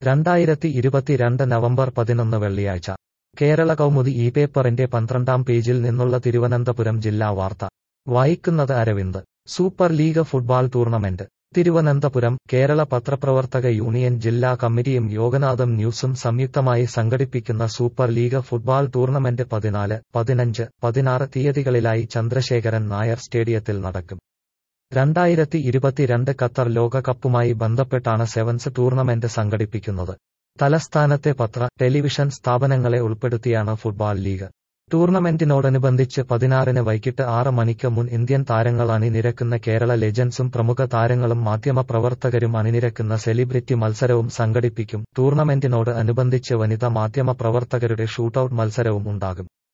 രണ്ടായിരത്തി ഇരുപത്തിരണ്ട് നവംബർ പതിനൊന്ന് വെള്ളിയാഴ്ച കേരള കൗമുദി ഈ പേപ്പറിന്റെ പന്ത്രണ്ടാം പേജിൽ നിന്നുള്ള തിരുവനന്തപുരം ജില്ലാ വാർത്ത വായിക്കുന്നത് Aravind super league football tournament Thiruvananthapuram Kerala പത്രപ്രവർത്തക യൂണിയൻ ജില്ലാ കമ്മിറ്റിയും യോഗനാഥം ന്യൂസും സംയുക്തമായി സംഘടിപ്പിക്കുന്ന സൂപ്പർ ലീഗ് ഫുട്ബോൾ ടൂർണമെന്റ് പതിനാല് പതിനഞ്ച് പതിനാറ് തീയതികളിലായി ചന്ദ്രശേഖരൻ നായർ സ്റ്റേഡിയത്തിൽ നടക്കും രണ്ടായിരത്തി ഇരുപത്തിരണ്ട് ഖത്തർ ലോകകപ്പുമായി ബന്ധപ്പെട്ടാണ് സെവൻസ് ടൂർണമെന്റ് സംഘടിപ്പിക്കുന്നത് തലസ്ഥാനത്തെ പത്ര ടെലിവിഷൻ സ്ഥാപനങ്ങളെ ഉൾപ്പെടുത്തിയാണ് ഫുട്ബോൾ ലീഗ് ടൂർണമെന്റിനോടനുബന്ധിച്ച് പതിനാറിന് വൈകിട്ട് ആറ് മണിക്ക് മുൻ ഇന്ത്യൻ താരങ്ങൾ അണിനിരക്കുന്ന കേരള ലെജൻസും പ്രമുഖ താരങ്ങളും മാധ്യമപ്രവർത്തകരും അണിനിരക്കുന്ന സെലിബ്രിറ്റി മത്സരവും സംഘടിപ്പിക്കും ടൂർണമെന്റിനോട് അനുബന്ധിച്ച് വനിതാ മാധ്യമ പ്രവർത്തകരുടെ ഷൂട്ടൌട്ട് മത്സരവും ഉണ്ടാകും